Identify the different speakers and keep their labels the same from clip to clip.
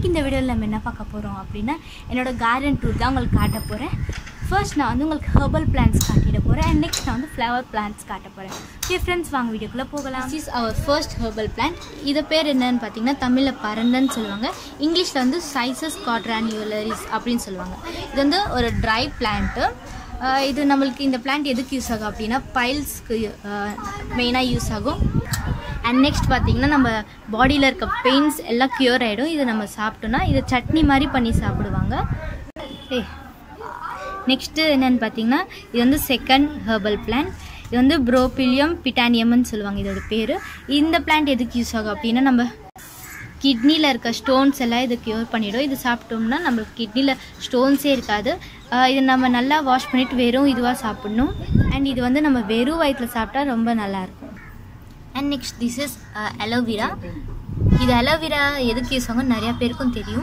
Speaker 1: இந்த வீடியோவில் நம்ம என்ன பார்க்க போகிறோம் அப்படின்னா என்னோட கார்டன் டூர் தான் உங்களுக்கு காட்ட போகிறேன் ஃபர்ஸ்ட் நான் வந்து உங்களுக்கு ஹெர்பல் பிளான்ஸ் காட்டிட போகிறேன் அண்ட் நெக்ஸ்ட் நான் வந்து ஃப்ளவர் பிளான்ஸ் காட்ட போகிறேன் ஓகே ஃப்ரெண்ட்ஸ் வாங்க வீடியோக்குள்ளே போகலாம் this is our first herbal plant இதை பேர் என்னன்னு பார்த்தீங்கன்னா தமிழில் பரண்டன்னு சொல்லுவாங்க இங்கிலீஷில் வந்து சைசஸ் காட்ரானியூலரிஸ் அப்படின்னு சொல்லுவாங்க இது வந்து ஒரு ட்ரை பிளான்ட்டு இது நம்மளுக்கு இந்த பிளான்ட் எதுக்கு யூஸ் ஆகும் அப்படின்னா பைல்ஸ்க்கு மெயினாக யூஸ் ஆகும் அண்ட் நெக்ஸ்ட் பார்த்தீங்கன்னா நம்ம பாடியில் இருக்க பெயின்ஸ் எல்லாம் க்யூர் ஆகிடும் இதை நம்ம சாப்பிட்டோன்னா இதை சட்னி மாதிரி பண்ணி சாப்பிடுவாங்க ஏ நெக்ஸ்ட்டு என்னென்னு பார்த்தீங்கன்னா இது வந்து செகண்ட் ஹெர்பல் பிளான்ட் இது வந்து ப்ரோபிலியம் பிட்டானியம்னு சொல்லுவாங்க இதோட பேர் இந்த பிளான்ட் எதுக்கு யூஸ் ஆகும் அப்படின்னா நம்ம கிட்னியில் இருக்க ஸ்டோன்ஸ் எல்லாம் இது க்யூர் பண்ணிடும் இது சாப்பிட்டோம்னா நம்மளுக்கு கிட்னியில் ஸ்டோன்ஸே இருக்காது இதை நம்ம நல்லா வாஷ் பண்ணிவிட்டு வெறும் இதுவாக சாப்பிட்ணும் அண்ட் இது வந்து நம்ம வெறும் வயிற்றில் சாப்பிட்டா ரொம்ப நல்லாயிருக்கும் and next this is aloe vera இது அலோவிரா எதுக்கு யூஸ் ஆகும் நிறையா பேருக்கும் தெரியும்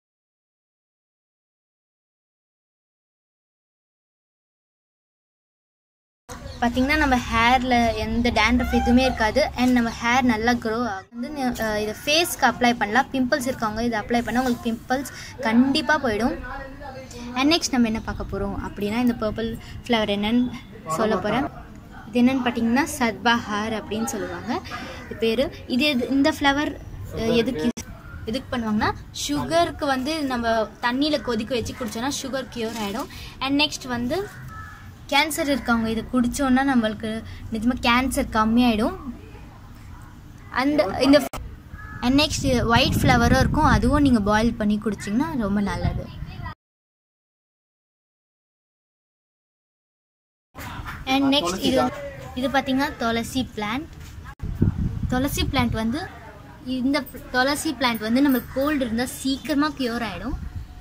Speaker 1: பார்த்திங்கன்னா நம்ம ஹேரில் எந்த டேண்ட்ரஃப் எதுவுமே இருக்காது அண்ட் நம்ம ஹேர் நல்லா க்ரோ ஆகும் வந்து இதை ஃபேஸ்க்கு அப்ளை பண்ணலாம் பிம்பிள்ஸ் இருக்கவங்க இதை அப்ளை பண்ணால் உங்களுக்கு பிம்பிள்ஸ் கண்டிப்பாக போயிடும் அண்ட் நெக்ஸ்ட் நம்ம என்ன பார்க்க போகிறோம் அப்படின்னா இந்த பர்பிள் ஃப்ளவர் என்னன்னு சொல்ல போகிறேன் இது என்னென்னு பார்த்தீங்கன்னா சத்பஹார் அப்படின்னு சொல்லுவாங்க இது பேர் இது எது இந்த ஃப்ளவர் எதுக்கு எதுக்கு பண்ணுவாங்கன்னா சுகருக்கு வந்து நம்ம தண்ணியில் கொதிக்க வச்சு குடித்தோன்னா சுகர் க்யூர் ஆகிடும் அண்ட் நெக்ஸ்ட் வந்து கேன்சர் இருக்கவங்க இதை குடித்தோன்னா நம்மளுக்கு நிஜமாக கேன்சர் கம்மியாயிடும் அந்த இந்த அண்ட் நெக்ஸ்ட் ஒயிட் ஃப்ளவரும் இருக்கும் அதுவும் நீங்கள் பாயில் பண்ணி குடிச்சிங்கன்னா ரொம்ப நல்லது அண்ட் நெக்ஸ்ட் இது இது பார்த்திங்கன்னா துளசி பிளான்ட் துளசி பிளான்ட் வந்து இந்த துளசி பிளான்ட் வந்து நம்மளுக்கு கோல்டு இருந்தால் சீக்கிரமாக க்யூர் ஆகிடும்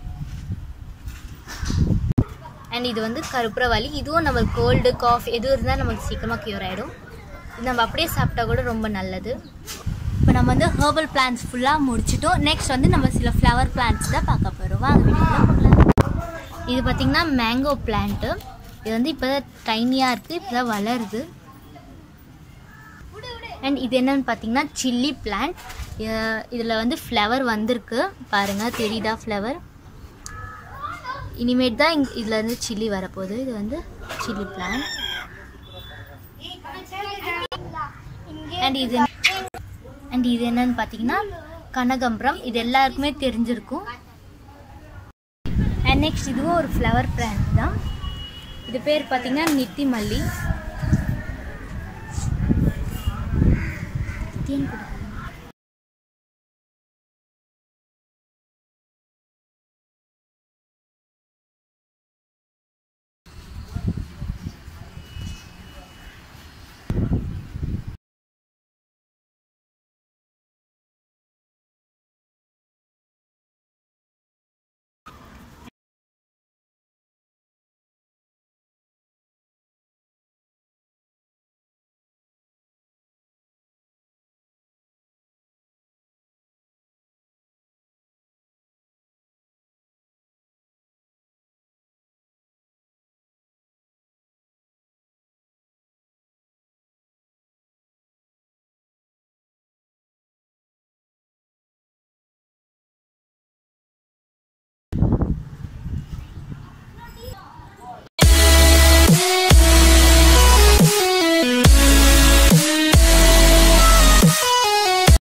Speaker 1: அண்ட் இது வந்து கருப்புரவாளி இதுவும் நம்மளுக்கு கோல்டு காஃப் எது இருந்தால் நமக்கு சீக்கிரமாக க்யூர் ஆகிடும் இது நம்ம அப்படியே சாப்பிட்டா கூட ரொம்ப நல்லது இப்போ நம்ம வந்து ஹேர்பல் பிளான்ஸ் ஃபுல்லாக முடிச்சிட்டோம் நெக்ஸ்ட் வந்து நம்ம சில ஃப்ளவர் பிளான்ட்ஸ் தான் பார்க்க போகிறோம் வாங்க வீட்டுக்குள்ள பார்க்கலாம் இது பார்த்திங்கன்னா மேங்கோ பிளான்ட்டு இது வந்து இப்போ தான் டைனியாக இருக்குது இப்போ தான் வளருது அண்ட் இது என்னன்னு பார்த்தீங்கன்னா சில்லி பிளான்ட் இதில் வந்து ஃப்ளவர் வந்திருக்கு பாருங்கள் தெரியுதா ஃப்ளவர் இனிமேட் தான் இங் இதில் இருந்து சில்லி வரப்போகுது இது வந்து சில்லி பிளான்ட் அண்ட் இது அண்ட் இது என்னன்னு பார்த்தீங்கன்னா கனகம்பரம் இது எல்லாருக்குமே தெரிஞ்சிருக்கும் அண்ட் நெக்ஸ்ட் இதுவும் ஒரு ஃப்ளவர் பிளான்ட் தான் இது பேர் பார்த்தீங்கன்னா நித்தி மல்லி தேன் கொடு